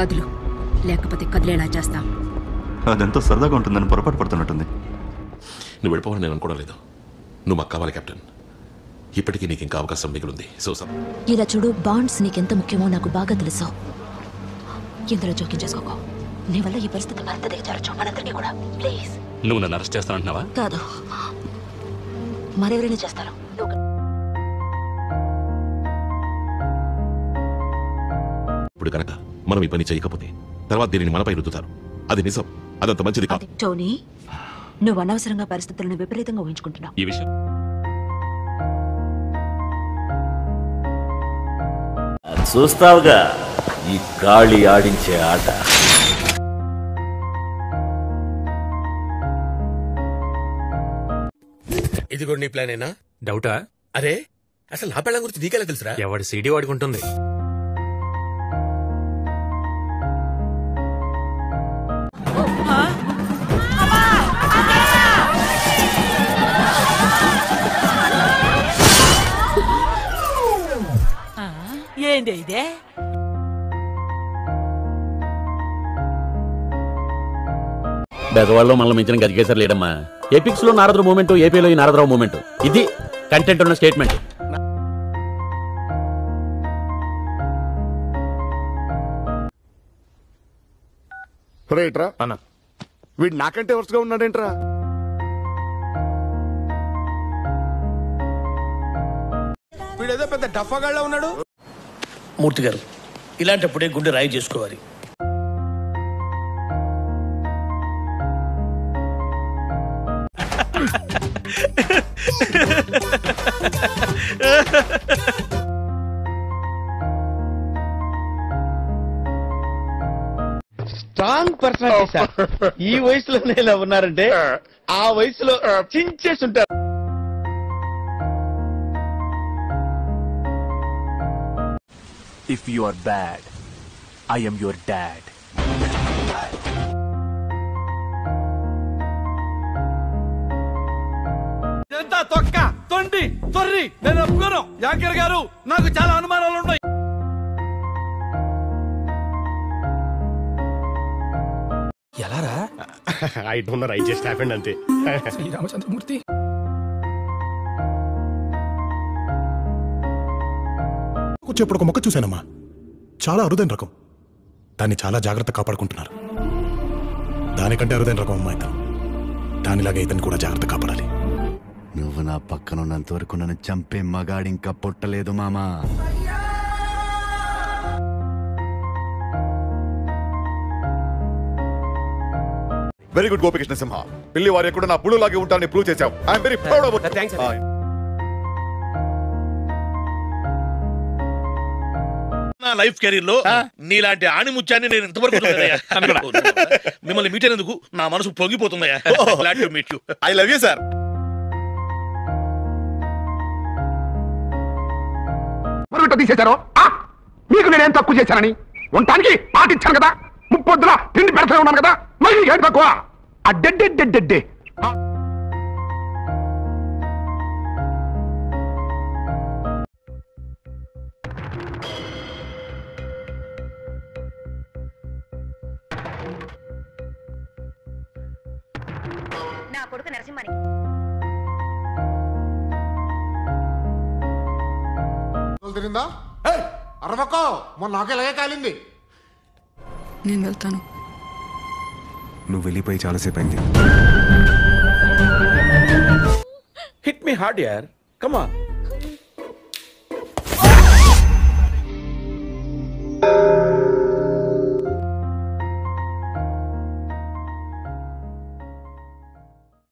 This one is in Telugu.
కదులు లేకపోతే కదిలేలా చేస్తాం అదెంతో సరదాగా ఉంటుందని పొరపాటు పడుతున్నట్టుంది నువ్వు వెళ్ళిపోవాలని నేను అనుకోవడం లేదు నువ్వు మాకు కావాలి కెప్టెన్ ఇప్పటికీ నీకు ఇంకా అవకాశం మిగిలింది సో సమ్ ఇలా చూడు బాండ్స్ నీకెంత ముఖ్యమో నాకు బాగా తెలుసు ఇందులో జోక్యం చేసుకోకో నీ వల్ల ఈ పరిస్థితి మరింత దిగజారచ్చు మనందరికీ కూడా ప్లీజ్ నువ్వు నన్ను అరెస్ట్ చేస్తానంటున్నావా కాదు మరెవరైనా చేస్తారు నువ్వు ఇప్పుడు కనుక మనం ఈ పని చేయకపోతే తర్వాత దీనిని మనపై రుద్దుతారు అది నిజం అదంత మంచిది కాదు టోనీ నువ్వు అనవసరంగా పరిస్థితులను విపరీతంగా ఊహించుకుంటున్నావు ఈ విషయం చూస్తావుగా ఈ గాళి ఆడించే ఆట ఇది కూడా నీ ప్లానేనా డౌటా అరే అసలు నా పెళ్ళం గురించి నీకెలా తెలుసురా ఎవడి సీడీ వాడుకుంటుంది ఏంది ఇదే బెదవాళ్ళలో మనల్ని మించిన గదికేసరి లేడమ్మా ఎపిక్స్ లో నారదరావు మూమెంట్ ఏపీలో ఈ నారదరావు మూమెంట్ ఇది కంటెంట్ ఉన్న స్టేట్మెంట్ రైట్రా అన్న వీడు నాకంటే వరుసగా ఉన్నాడేంట్రా వీడేదో పెద్ద డఫాగాళ్ళ ఉన్నాడు మూర్తి గారు ఇలాంటప్పుడే గుండె రాయి చేసుకోవాలి స్ట్రాంగ్ పర్సనాలిటీ సార్ ఈ వయసులోనే ఇలా ఉన్నారంటే ఆ వయసులో చించేసి ఉంటారు If you are bad, I am your dad. ఎంత తొక్క తొండి తొర్రి నేను ఒప్పుకోను యాంకర్ గారు నాకు చాలా అనుమానాలు ఉన్నాయి ఎలారా I don't know I just happened అంతే శ్రీరామచంద్రమూర్తి వచ్చేప్పుడు ఒక మొక్క చూశానమ్మా చాలా అరుదైన రకం దాన్ని చాలా జాగ్రత్త కాపాడుకుంటున్నారు దానికంటే అరుదైన రకం అమ్మాయి తను దానిలాగా ఇతను కూడా జాగ్రత్త కాపాడాలి నువ్వు నా పక్కన ఉన్నంత వరకు నన్ను చంపే మగాడి ఇంకా పుట్టలేదు మామా వెరీ గుడ్ గోపికృష్ణ సింహ పిల్లి వారి కూడా నా పులులాగే ఉంటానని ప్రూవ్ చేశావు I'm very proud about thanks నా లైఫ్ కెరీర్ లో నీలాంటి ఆణిముత్యాన్ని నేను ఇంతవరకు చూడలేదయ్యా. మిమ్మల్ని మీట్ అయినందుకు నా మనసు పొంగిపోతుందయ్యా glad to meet you I love you sir మరొకటి తీసేశారు మీకు నేనేం తక్కువ చేశానని ఉండటానికి పాటించాను కదా ముప్పొద్దుల తిండి పెడతానే ఉన్నాను కదా మరి ఏంటి తక్కువ అడ్డెడ్డెడ్డెడ్డెడ్డే నా కొడుకు నరసింహని తిరిందా అరవకో మొన్న నాకు ఇలాగే కాలింది నేను వెళ్తాను నువ్వు వెళ్ళిపోయి చాలాసేపు అయింది హిట్ మీ హార్డ్ యార్ కమా